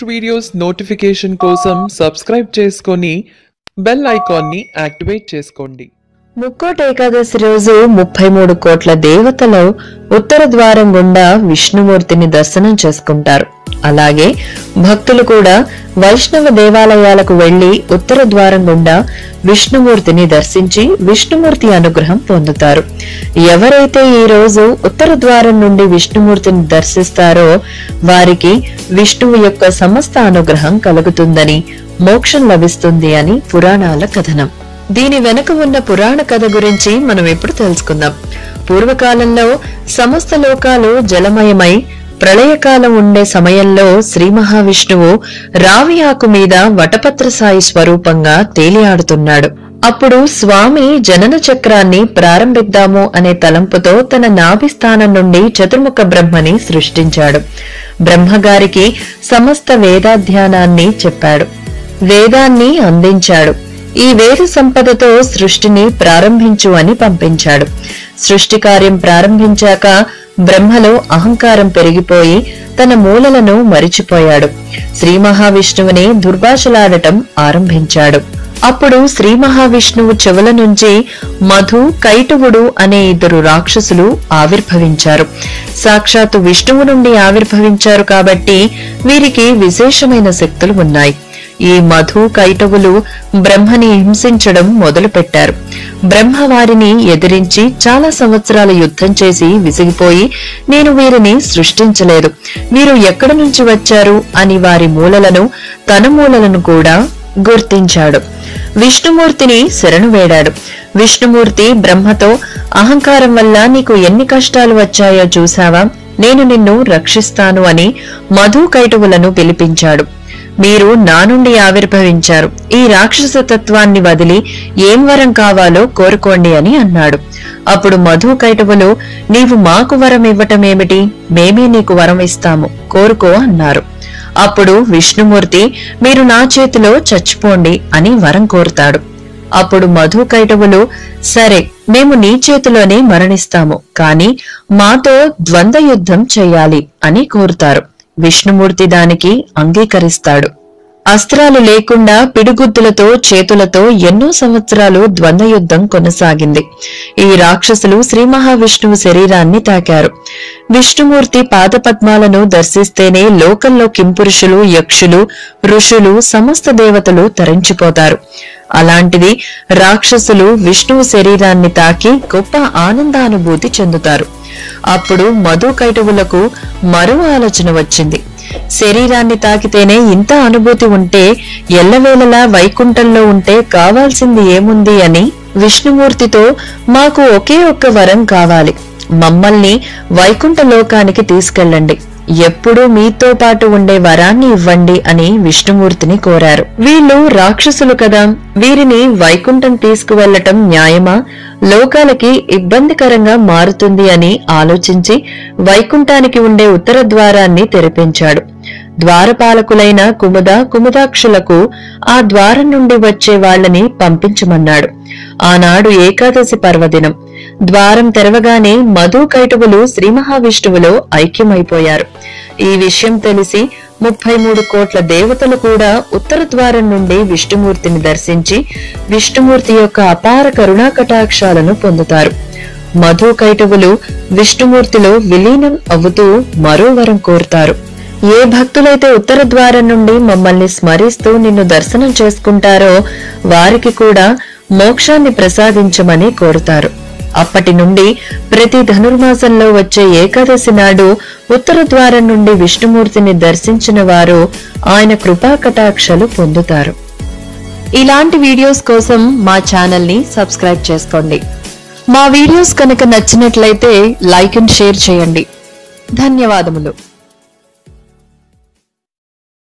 videos notification కోసం subscribe చేసుకొని bell ఐకాన్ని యాక్టివేట్ చేసుకోండి ముక్కోటి ఏకాదశి రోజు ముప్పై మూడు కోట్ల దేవతలు ఉత్తర ద్వారం గుండా విష్ణుమూర్తిని దర్శనం చేసుకుంటారు అలాగే భక్తులు కూడా వైష్ణవ దేవాలయాలకు వెళ్లి ఉత్తర ద్వారం గుండా విష్ణుమూర్తిని దర్శించి విష్ణుమూర్తి అనుగ్రహం పొందుతారు ఎవరైతే ఈ రోజు ఉత్తర ద్వారం నుండి విష్ణుమూర్తిని దర్శిస్తారో వారికి విష్ణువు యొక్క సమస్త అనుగ్రహం కలుగుతుందని మోక్షం లభిస్తుంది అని పురాణాల కథనం దీని వెనుక ఉన్న పురాణ కథ గురించి మనం ఇప్పుడు తెలుసుకుందాం పూర్వకాలంలో సమస్త లోకాలు జలమయమై ప్రళయకాలం ఉండే సమయంలో శ్రీ మహావిష్ణువు రావి ఆకు మీద వటపత్ర సాయి స్వరూపంగా తేలియాడుతున్నాడు అప్పుడు స్వామి జనన చక్రాన్ని ప్రారంభిద్దాము అనే తలంపుతో తన నాభి స్థానం నుండి చతుర్ముఖ బ్రహ్మని సృష్టించాడు బ్రహ్మగారికి సమస్త వేదాధ్యానాన్ని చెప్పాడు వేదాన్ని అందించాడు ఈ వేద సంపదతో సృష్టిని ప్రారంభించు అని పంపించాడు సృష్టి కార్యం ప్రారంభించాక బ్రహ్మలో అహంకారం పెరిగిపోయి తన మూలలను మరిచిపోయాడు శ్రీ మహావిష్ణువుని దుర్భాషలాడటం ఆరంభించాడు అప్పుడు శ్రీ మహావిష్ణువు చెవుల నుంచి మధు కైటవుడు అనే ఇద్దరు రాక్షసులు ఆవిర్భవించారు సాక్షాత్తు విష్ణువు నుండి ఆవిర్భవించారు కాబట్టి వీరికి విశేషమైన శక్తులు ఉన్నాయి ఈ మధు కైటవులు బ్రహ్మని హింసించడం మొదలుపెట్టారు బ్రహ్మ వారిని ఎదిరించి చాలా సంవత్సరాల యుద్ధం చేసి విసిగిపోయి నేను వీరిని సృష్టించలేదు వీరు ఎక్కడి నుంచి వచ్చారు అని వారి మూలలను తన మూలలను కూడా గుర్తించాడు విష్ణుమూర్తిని శరణు వేడాడు విష్ణుమూర్తి బ్రహ్మతో అహంకారం వల్ల నీకు ఎన్ని కష్టాలు వచ్చాయో చూసావా నేను నిన్ను రక్షిస్తాను అని మధు కైటవులను పిలిపించాడు మీరు నా నుండి ఆవిర్భవించారు ఈ రాక్షస తత్వాన్ని వదిలి ఏం వరం కావాలో కోరుకోండి అని అన్నాడు అప్పుడు మధు కైటవులు నీవు మాకు వరం ఇవ్వటమేమిటి మేమే నీకు వరం ఇస్తాము కోరుకో అన్నారు అప్పుడు విష్ణుమూర్తి మీరు నా చేతిలో చచ్చిపోండి అని వరం కోరుతాడు అప్పుడు మధు కైటవులు సరే మేము నీ చేతిలోనే మరణిస్తాము కాని మాతో ద్వంద్వ యుద్ధం చెయ్యాలి అని కోరుతారు విష్ణుమూర్తి దానికి అంగీకరిస్తాడు అస్త్రాలు లేకుండా పిడుగుద్దులతో చేతులతో ఎన్నో సంవత్సరాలు ద్వంద్వ యుద్ధం కొనసాగింది ఈ రాక్షసులు శ్రీ మహావిష్ణువు శరీరాన్ని తాకారు విష్ణుమూర్తి పాదపద్మాలను దర్శిస్తేనే లోకంలో కింపురుషులు యక్షులు ఋషులు సమస్త దేవతలు తరించిపోతారు అలాంటిది రాక్షసులు విష్ణువు శరీరాన్ని తాకి గొప్ప ఆనందానుభూతి చెందుతారు అప్పుడు మధు కైటవులకు మరో ఆలోచన వచ్చింది శరీరాన్ని తాకితేనే ఇంత అనుభూతి ఉంటే ఎల్లవేళలా వైకుంఠంలో ఉంటే కావాల్సింది ఏముంది అని విష్ణుమూర్తితో మాకు ఒకే ఒక్క వరం కావాలి మమ్మల్ని వైకుంఠ లోకానికి తీసుకెళ్ళండి ఎప్పుడూ మీతో పాటు ఉండే వరాన్ని ఇవ్వండి అని విష్ణుమూర్తిని కోరారు వీళ్ళు రాక్షసులు కదా వీరిని వైకుంఠం తీసుకువెళ్లటం న్యాయమా లోకాలకి ఇబ్బందికరంగా మారుతుంది అని ఆలోచించి వైకుంఠానికి ఉండే ఉత్తర ద్వారాన్ని తెరిపించాడు ద్వారపాలకులైన కుముద కుముదాక్షులకు ఆ ద్వారం నుండి వచ్చే వాళ్ళని పంపించమన్నాడు ఆనాడు ఏకాదశి పర్వదినం ద్వారం తెరవగానే మధు కైటవులు శ్రీ మహావిష్ణువులో ఐక్యమైపోయారు ఈ విషయం తెలిసి ముప్పై మూడు కోట్ల దేవతలు కూడా ఉత్తర ద్వారం నుండి విష్ణుమూర్తిని దర్శించి విష్ణుమూర్తి యొక్క అపార కరుణా కటాక్షాలను పొందుతారు మధు కైటవులు విష్ణుమూర్తిలో విలీనం అవుతూ మరో వరం కోరుతారు ఏ భక్తులైతే ఉత్తర ద్వారం నుండి మమ్మల్ని స్మరిస్తూ నిన్ను దర్శనం చేసుకుంటారో వారికి కూడా మోక్షాన్ని ప్రసాదించమని కోరుతారు అప్పటి నుండి ప్రతి ధనుర్మాసంలో వచ్చే ఏకాదశి నాడు ఉత్తర ద్వారం నుండి విష్ణుమూర్తిని దర్శించిన వారు ఆయన కృపా కటాక్షలు పొందుతారు ఇలాంటి వీడియోస్ కోసం మా ఛానల్ ని సబ్స్క్రైబ్ చేసుకోండి మా వీడియోస్ కనుక నచ్చినట్లయితే లైక్ అండ్ షేర్ చేయండి ధన్యవాదములు